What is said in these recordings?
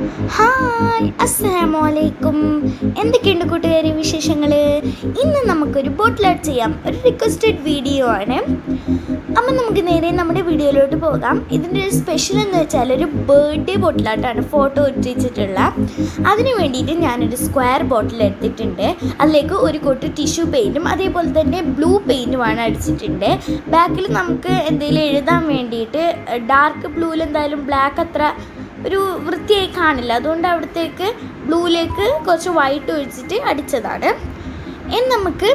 hi അസ്സലാമു അലൈക്കും എന്തൊക്കെയുണ്ട് കൂട്ടുകാരി വിശേഷങ്ങൾ ഇന്ന് നമുക്കൊരു ബോട്ടിൽ ആർട്ട് ചെയ്യാം ഒരു റിക്വസ്റ്റഡ് വീഡിയോ ആണ് അപ്പം നമുക്ക് നേരെ നമ്മുടെ വീഡിയോയിലോട്ട് പോകാം ഇതിൻ്റെ ഒരു സ്പെഷ്യൽ എന്ന് വെച്ചാൽ ഒരു ബർത്ത്ഡേ ബോട്ടിൽ ആർട്ടാണ് ഫോട്ടോ ഒട്ടിച്ചിട്ടുള്ള അതിന് വേണ്ടിയിട്ട് ഞാനൊരു സ്ക്വയർ ബോട്ടിൽ എടുത്തിട്ടുണ്ട് അതിലേക്ക് ഒരു കൊട്ട് ടിഷ്യൂ പെയിൻറ്റും അതേപോലെ തന്നെ ബ്ലൂ പെയിൻറ്റുമാണ് അടിച്ചിട്ടുണ്ട് ബാക്കിൽ നമുക്ക് എന്തെങ്കിലും എഴുതാൻ വേണ്ടിയിട്ട് ഡാർക്ക് ബ്ലൂവിൽ എന്തായാലും ബ്ലാക്ക് അത്ര ഒരു വൃത്തിയായി കാണില്ല അതുകൊണ്ട് അവിടത്തേക്ക് ബ്ലൂയിലേക്ക് കുറച്ച് വൈറ്റ് ഒഴിച്ചിട്ട് അടിച്ചതാണ് ഇനി നമുക്ക്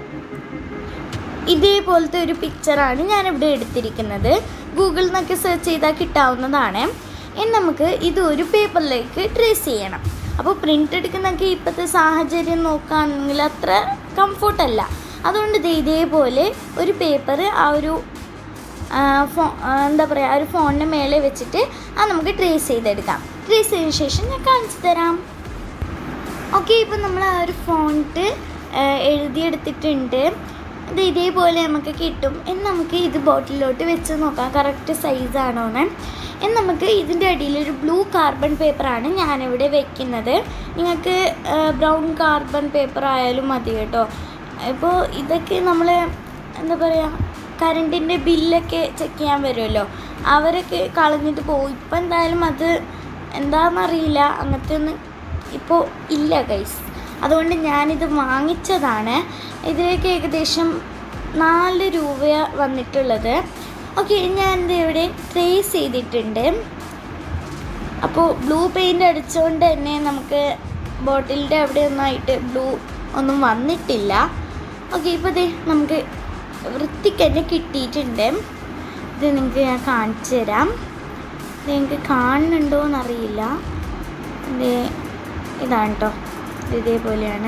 ഇതേപോലത്തെ ഒരു പിക്ചറാണ് ഞാനിവിടെ എടുത്തിരിക്കുന്നത് ഗൂഗിളിൽ നിന്നൊക്കെ സെർച്ച് ചെയ്താൽ കിട്ടാവുന്നതാണ് ഇനി നമുക്ക് ഇത് ഒരു പേപ്പറിലേക്ക് ട്രേസ് ചെയ്യണം അപ്പോൾ പ്രിൻ്റ് എടുക്കുന്നൊക്കെ ഇപ്പോഴത്തെ സാഹചര്യം നോക്കുകയാണെങ്കിൽ അത്ര കംഫർട്ടല്ല അതുകൊണ്ട് ഇത് ഇതേപോലെ ഒരു പേപ്പർ ആ ഒരു ആ, ഫോ ആ, എന്താ പറയുക ഒരു ഫോണിൻ്റെ മേലെ വെച്ചിട്ട് അത് നമുക്ക് ട്രേസ് ചെയ്തെടുക്കാം ട്രേസ് ചെയ്തതിന് ശേഷം ഞാൻ കാണിച്ചു തരാം ഓക്കെ ഇപ്പം നമ്മൾ ആ ഒരു ഫോണ്ട് എഴുതിയെടുത്തിട്ടുണ്ട് ഇത് ഇതേപോലെ നമുക്ക് കിട്ടും എന്ന് നമുക്ക് ഇത് ബോട്ടിലോട്ട് വെച്ച് നോക്കാം കറക്റ്റ് സൈസാണോന്ന് എന്ന് നമുക്ക് ഇതിൻ്റെ അടിയിൽ ഒരു ബ്ലൂ കാർബൺ പേപ്പറാണ് ഞാനിവിടെ വെക്കുന്നത് നിങ്ങൾക്ക് ബ്രൗൺ കാർബൺ പേപ്പർ ആയാലും മതി കേട്ടോ ഇപ്പോൾ ഇതൊക്കെ നമ്മൾ എന്താ പറയുക കറണ്ടിൻ്റെ ബില്ലൊക്കെ ചെക്ക് ചെയ്യാൻ വരുമല്ലോ അവരൊക്കെ കളഞ്ഞിട്ട് പോകും ഇപ്പം എന്തായാലും അത് എന്താണെന്നറിയില്ല അങ്ങനത്തെ ഒന്നും ഇപ്പോൾ ഇല്ല ഗൈസ് അതുകൊണ്ട് ഞാനിത് വാങ്ങിച്ചതാണ് ഇതിലേക്ക് ഏകദേശം നാല് രൂപ വന്നിട്ടുള്ളത് ഓക്കെ ഞാൻ ഇത് ഇവിടെ ട്രേസ് ചെയ്തിട്ടുണ്ട് അപ്പോൾ ബ്ലൂ പെയിൻ്റ് അടിച്ചുകൊണ്ട് തന്നെ നമുക്ക് ബോട്ടിലിൻ്റെ അവിടെ ഒന്നായിട്ട് ബ്ലൂ ഒന്നും വന്നിട്ടില്ല ഓക്കെ ഇപ്പോൾ ദേ നമുക്ക് വൃത്തിക്ക് തന്നെ കിട്ടിയിട്ടുണ്ട് ഇത് നിങ്ങൾക്ക് ഞാൻ കാണിച്ചു തരാം ഇത് നിങ്ങൾക്ക് കാണുന്നുണ്ടോ എന്നറിയില്ല ഇത് ഇതാണ് കേട്ടോ ഇത് ഇതേപോലെയാണ്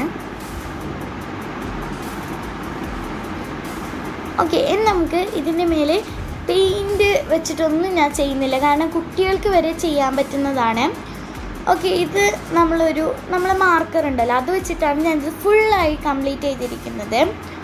ഓക്കെ ഇനി നമുക്ക് ഇതിൻ്റെ മേലെ പെയിൻറ് വെച്ചിട്ടൊന്നും ഞാൻ ചെയ്യുന്നില്ല കാരണം കുട്ടികൾക്ക് വരെ ചെയ്യാൻ പറ്റുന്നതാണ് ഓക്കെ ഇത് നമ്മളൊരു നമ്മളെ മാർക്കർ ഉണ്ടല്ലോ അത് വെച്ചിട്ടാണ് ഞാനിത് ഫുള്ളായി കംപ്ലീറ്റ് ചെയ്തിരിക്കുന്നത്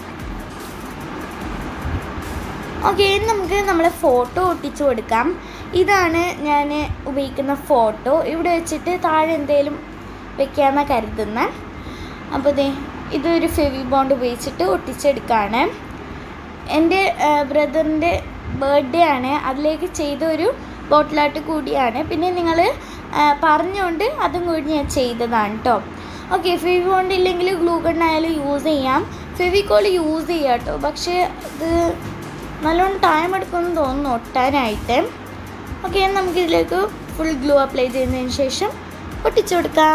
ഓക്കെ ഇനി നമുക്ക് നമ്മളെ ഫോട്ടോ ഒട്ടിച്ചു കൊടുക്കാം ഇതാണ് ഞാൻ ഉപയോഗിക്കുന്ന ഫോട്ടോ ഇവിടെ വെച്ചിട്ട് താഴെ എന്തെങ്കിലും വെക്കാമെന്നാണ് കരുതുന്നത് അപ്പോൾ ദേ ഇതൊരു ഫെവി ബോണ്ട് ഉപയോഗിച്ചിട്ട് ഒട്ടിച്ചെടുക്കുകയാണ് എൻ്റെ ബ്രദറിൻ്റെ ബർത്ത്ഡേ ആണ് അതിലേക്ക് ചെയ്ത ഒരു ബോട്ടിലാട്ട് കൂടിയാണ് പിന്നെ നിങ്ങൾ പറഞ്ഞുകൊണ്ട് അതും കൂടി ഞാൻ ചെയ്തതാണ് കേട്ടോ ഓക്കെ ഫെവി ബോണ്ട് ഇല്ലെങ്കിൽ ഗ്ലൂ ആയാലും യൂസ് ചെയ്യാം ഫെവിക്കോൾ യൂസ് ചെയ്യാം കേട്ടോ പക്ഷേ ഇത് നല്ലോണം ടൈം എടുക്കുമെന്ന് തോന്നുന്നു ഒട്ടാനായിട്ട് ഓക്കെ നമുക്കിതിലേക്ക് ഫുൾ ഗ്ലൂ അപ്ലൈ ചെയ്തതിന് ശേഷം ഒട്ടിച്ചു കൊടുക്കാം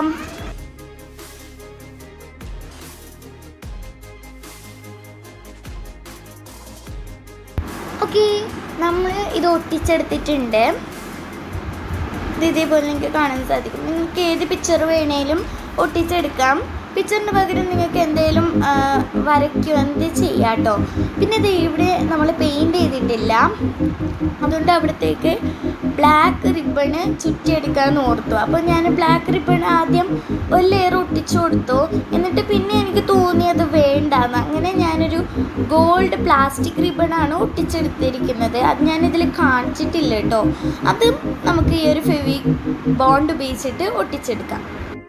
ഓക്കെ നമ്മൾ ഇത് ഒട്ടിച്ചെടുത്തിട്ടുണ്ട് ഇത് ഇതേപോലെ നിങ്ങൾക്ക് കാണാൻ സാധിക്കും നിങ്ങൾക്ക് ഏത് പിക്ചർ വേണേലും ഒട്ടിച്ചെടുക്കാം പിക്ചറിന് പകരം നിങ്ങൾക്ക് എന്തെങ്കിലും വരയ്ക്കുകയോ എന്ത് ചെയ്യാം കേട്ടോ പിന്നെ ഇത് ഇവിടെ നമ്മൾ പെയിൻറ് ചെയ്തിട്ടില്ല അതുകൊണ്ട് അവിടത്തേക്ക് ബ്ലാക്ക് റിബണ് ചുറ്റിയെടുക്കാമെന്ന് ഓർത്തു അപ്പോൾ ഞാൻ ബ്ലാക്ക് റിബൺ ആദ്യം ഒരു ലെയർ ഒട്ടിച്ചു കൊടുത്തു എന്നിട്ട് പിന്നെ എനിക്ക് തോന്നിയത് വേണ്ടാന്ന് അങ്ങനെ ഞാനൊരു ഗോൾഡ് പ്ലാസ്റ്റിക് റിബണാണ് ഒട്ടിച്ചെടുത്തിരിക്കുന്നത് അത് ഞാനിതിൽ കാണിച്ചിട്ടില്ല കേട്ടോ അതും നമുക്ക് ഈ ഒരു ഫെവി ബോണ്ട് ഉപയോഗിച്ചിട്ട് ഒട്ടിച്ചെടുക്കാം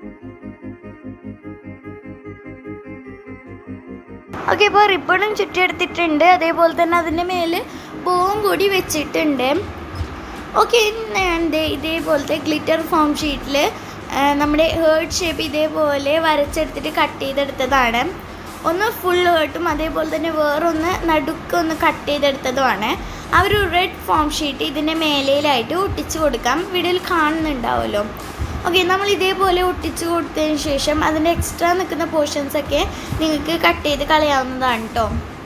ഓക്കെ ഇപ്പോൾ റിബണും ചുറ്റിയെടുത്തിട്ടുണ്ട് അതേപോലെ തന്നെ അതിൻ്റെ മേലെ ബോവും കൂടി വെച്ചിട്ടുണ്ട് ഓക്കെ ഞാൻ ദേ ഇതേപോലത്തെ ഗ്ലിറ്റർ ഫോം ഷീറ്റിൽ നമ്മുടെ ഹേർട്ട് ഷേപ്പ് ഇതേപോലെ വരച്ചെടുത്തിട്ട് കട്ട് ചെയ്തെടുത്തതാണ് ഒന്ന് ഫുൾ ഹേർട്ടും അതേപോലെ തന്നെ വേറൊന്ന് നടുക്കൊന്ന് കട്ട് ചെയ്തെടുത്തതുമാണ് ആ ഒരു റെഡ് ഫോം ഷീറ്റ് ഇതിൻ്റെ മേലയിലായിട്ട് ഒട്ടിച്ച് കൊടുക്കാം വീഡിയോയിൽ കാണുന്നുണ്ടാവുമല്ലോ ഓക്കെ നമ്മൾ ഇതേപോലെ ഒട്ടിച്ച് കൊടുത്തതിന് ശേഷം അതിൻ്റെ എക്സ്ട്രാ നിൽക്കുന്ന പോർഷൻസൊക്കെ നിങ്ങൾക്ക് കട്ട് ചെയ്ത് കളയാവുന്നതാണ് കേട്ടോ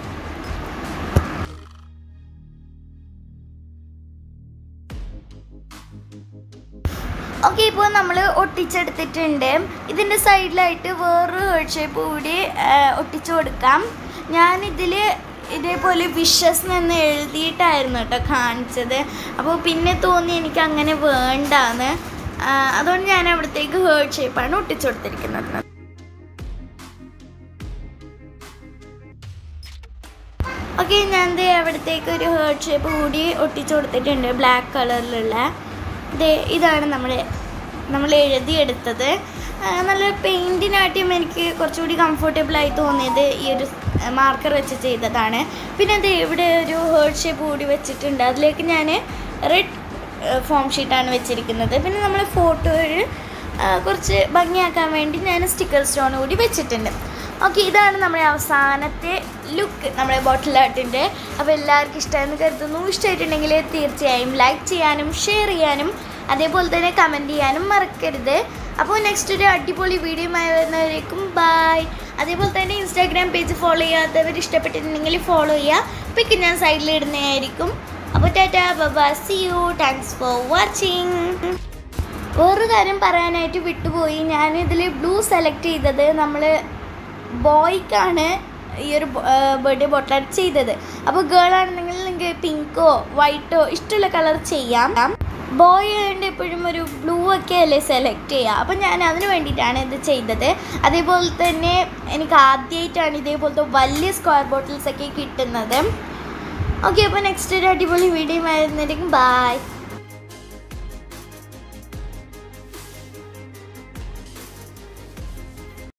ഓക്കെ ഇപ്പോൾ നമ്മൾ ഒട്ടിച്ചെടുത്തിട്ടുണ്ട് ഇതിൻ്റെ സൈഡിലായിട്ട് വേറൊരു ഹേർട്ട് ഷേപ്പ് കൂടി ഒട്ടിച്ചു കൊടുക്കാം ഞാനിതിൽ ഇതേപോലെ വിഷസ് എന്ന് എഴുതിയിട്ടായിരുന്നു കേട്ടോ കാണിച്ചത് അപ്പോൾ പിന്നെ തോന്നി എനിക്ക് അങ്ങനെ വേണ്ടാന്ന് അതുകൊണ്ട് ഞാൻ അവിടത്തേക്ക് ഹേർട്ട് ഷേപ്പാണ് ഒട്ടിച്ചു കൊടുത്തിരിക്കുന്നത് ഓക്കെ ഞാൻ ദേ അവിടത്തേക്ക് ഒരു ഹേർട്ട് ഷേപ്പ് കൂടി ഒട്ടിച്ചു കൊടുത്തിട്ടുണ്ട് ബ്ലാക്ക് കളറിലുള്ള ദേ ഇതാണ് നമ്മുടെ നമ്മൾ എഴുതിയെടുത്തത് ആ, നല്ല പെയിൻറ്റിനായിട്ടും എനിക്ക് കുറച്ചുകൂടി കംഫർട്ടബിളായി തോന്നിയത് ഈ ഒരു മാർക്കർ വെച്ച് ചെയ്തതാണ് പിന്നെ അത് ഇവിടെ ഒരു ഹേർട്ട് ഷേപ്പ് കൂടി വെച്ചിട്ടുണ്ട് അതിലേക്ക് ഞാൻ റെഡ് ഫോം ഷീറ്റാണ് വെച്ചിരിക്കുന്നത് പിന്നെ നമ്മൾ ഫോട്ടോയിൽ കുറച്ച് ഭംഗിയാക്കാൻ വേണ്ടി ഞാൻ സ്റ്റിക്കർ സ്റ്റോൺ കൂടി വെച്ചിട്ടുണ്ട് ഓക്കെ ഇതാണ് നമ്മുടെ അവസാനത്തെ ലുക്ക് നമ്മുടെ ബോട്ടിൽ ആർട്ടിൻ്റെ അപ്പോൾ എല്ലാവർക്കും ഇഷ്ടമായെന്ന് കരുതുന്നു ഇഷ്ടമായിട്ടുണ്ടെങ്കിൽ തീർച്ചയായും ലൈക്ക് ചെയ്യാനും ഷെയർ ചെയ്യാനും അതേപോലെ തന്നെ കമൻറ്റ് ചെയ്യാനും മറക്കരുത് അപ്പോൾ നെക്സ്റ്റ് ഒരു അടിപൊളി വീഡിയോയുമായി വരുന്നവരേക്കും ബായ് അതേപോലെ തന്നെ ഇൻസ്റ്റാഗ്രാം പേജ് ഫോളോ ചെയ്യാത്തവർ ഇഷ്ടപ്പെട്ടിട്ടുണ്ടെങ്കിൽ ഫോളോ ചെയ്യുക പിക്ക് ഞാൻ സൈഡിൽ ഇടുന്നതായിരിക്കും അപ്പോൾ ടാറ്റാ ബബാ see you thanks for watching വേറൊരു കാര്യം പറയാനായിട്ട് വിട്ടുപോയി ഞാൻ ഇതിൽ ബ്ലൂ സെലക്ട് ചെയ്തത് നമ്മൾ ബോയ്ക്കാണ് ഈ ഒരു ബർത്ത്ഡേ ബോട്ടിൽ ചെയ്തത് അപ്പോൾ ഗേൾ ആണെന്നുണ്ടെങ്കിൽ നിങ്ങൾക്ക് പിങ്കോ വൈറ്റോ ഇഷ്ടമുള്ള കളർ ചെയ്യാം ബോയ് ആയതുകൊണ്ട് എപ്പോഴും ഒരു ബ്ലൂ ഒക്കെ അല്ലേ സെലക്ട് ചെയ്യുക അപ്പോൾ ഞാൻ അതിന് വേണ്ടിയിട്ടാണ് ഇത് ചെയ്തത് അതേപോലെ തന്നെ എനിക്ക് ആദ്യമായിട്ടാണ് ഇതേപോലത്തെ വലിയ സ്ക്വയർ ബോട്ടിൽസ് ഒക്കെ കിട്ടുന്നത് ഓക്കെ അപ്പോൾ നെക്സ്റ്റ് ഒരു അടിപൊളി വീഡിയോ ആയിരുന്നിരിക്കും ബായ്